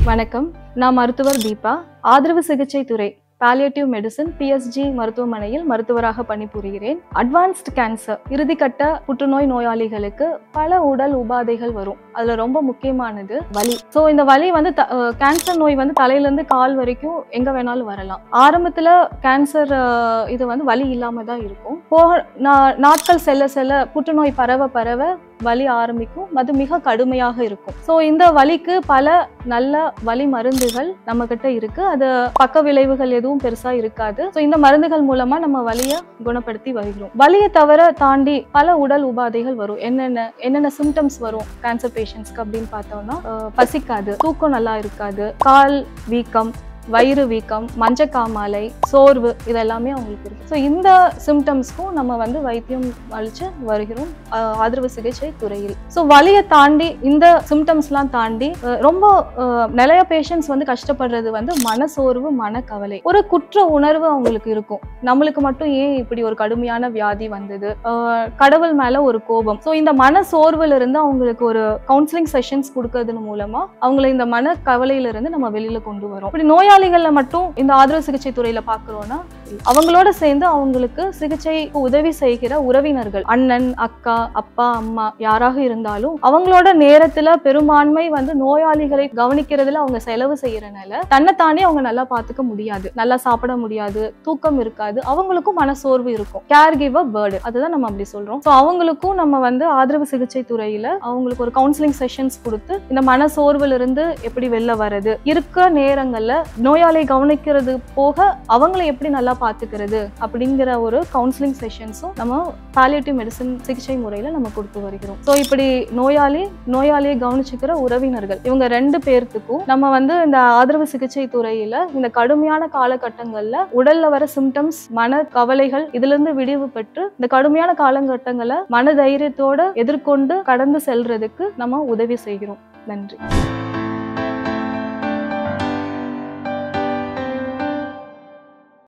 வணக்கம் நான் மருத்துவர் தீபா ஆதரவு சிகிச்சை துறை பாலியேட்டிவ் மெடிசன் பிஎஸ்ஜி மருத்துவமனையில் மருத்துவராக பணிபுரிகிறேன் அட்வான்ஸ்டு கேன்சர் இறுதிக்கட்ட புற்றுநோய் நோயாளிகளுக்கு பல உடல் உபாதைகள் வரும் அதுல ரொம்ப முக்கியமானது வலி ஸோ இந்த வலி வந்து த- அஹ் கேன்சர் நோய் வந்து தலையிலேருந்து கால் வரைக்கும் எங்க வேணாலும் வரலாம் ஆரம்பத்துல கேன்சர் அஹ், இது வந்து வலி இல்லாம தான் இருக்கும் போக நா- நாட்கள் செல்ல செல்ல புற்றுநோய் பரவ பரவ வலி ஆரம்பிக்கும் அது மிக கடுமையாக இருக்கும் ஸோ இந்த வலிக்கு பல நல்ல வலி மருந்துகள் நம்ம கிட்ட இருக்கு அது பக்க விளைவுகள் எதுவும் பெருசா இருக்காது ஸோ இந்த மருந்துகள் மூலமா நம்ம வலியை குணப்படுத்தி வருகிறோம் வலியை தவிர தாண்டி பல உடல் உபாதைகள் வரும் என்னென்ன என்னென்ன சிம்டம்ஸ் வரும் கேன்சர் பேஷண்ட்ஸ்க்கு அப்படின்னு பார்த்தோம்னா அஹ், பசிக்காது தூக்கம் நல்லா இருக்காது கால் வீக்கம் வயிறு வீக்கம் மஞ்சக்காமாலை சோர்வு இதெல்லாமே அவங்களுக்கு இருக்கு ஸோ இந்த சிம்டம்ஸ்க்கும் நம்ம வந்து வைத்தியம் அளிச்சு வருகிறோம் அஹ், ஆதரவு சிகிச்சை துறையில் ஸோ வலியை தாண்டி இந்த சிம்டம்ஸ்லாம் தாண்டி அஹ், ரொம்ப அஹ், நிறைய பேஷண்ட்ஸ் வந்து கஷ்டப்படுறது வந்து மனசோர்வு மனக்கவலை ஒரு குற்ற உணர்வு அவங்களுக்கு இருக்கும் நம்மளுக்கு மட்டும் ஏன் இப்படி ஒரு கடுமையான வியாதி வந்தது அஹ், கடவுள் மேல ஒரு கோபம் ஸோ இந்த மன சோர்வுல இருந்து அவங்களுக்கு ஒரு கவுன்சிலிங் செஷன்ஸ் கொடுக்கறது மூலமா அவங்கள இந்த மன கவலையில இருந்து நம்ம வெளியில கொண்டு வரோம் இப்படி நோயாளிகள்ல மட்டும் இந்த ஆதரவு சிகிச்சை துறையில பாக்குறோம்னா அவங்களோட சேர்ந்து அவங்களுக்கு சிகிச்சைக்கு உதவி செய்கிற உறவினர்கள் அண்ணன் அக்கா அப்பா அம்மா யாராக இருந்தாலும் அவங்களோட நேரத்துல பெரும்பான்மை வந்து நோயாளிகளை கவனிக்கிறதுல அவங்க செலவு செய்யறனால தன்னைத்தானே அவங்க நல்லா பாத்துக்க முடியாது நல்லா சாப்பிட முடியாது தூக்கம் இருக்காது அவங்களுக்கும் மனசோர்வு இருக்கும் கேர் கிவர் பேர்டு அதுதான் நம்ம அப்படி சொல்றோம் ஸோ அவங்களுக்கும் நம்ம வந்து ஆதரவு சிகிச்சை துறையில அவங்களுக்கு ஒரு கவுன்சிலிங் செஷன்ஸ் கொடுத்து இந்த மனசோர்வுல இருந்து எப்படி வெளில வர்றது இருக்க நேரங்கள்ல நோயாளியை கவனிக்கிறது போக அவங்கள எப்படி நல்லா பாத்துக்கிறது அப்படிங்கிற ஒரு கவுன்சிலிங் செஷன்ஸும் நம்ம பாலியேட்டிவ் மெடிசன் சிகிச்சை முறையில நம்ம கொடுத்து வருகிறோம் ஸோ இப்படி நோயாளி நோயாளியை கவனிச்சுக்கிற உறவினர்கள் இவங்க ரெண்டு பேர்த்துக்கும் நம்ம வந்து இந்த ஆதரவு சிகிச்சை துறையில இந்த கடுமையான காலகட்டங்கள்ல உடல்ல வர சிம்டம்ஸ் மன கவலைகள் இதுல இருந்து விடிவு பெற்று இந்த கடுமையான காலகட்டங்களை மன தைரியத்தோட எதிர்கொண்டு கடந்து செல்றதுக்கு நம்ம உதவி செய்கிறோம் நன்றி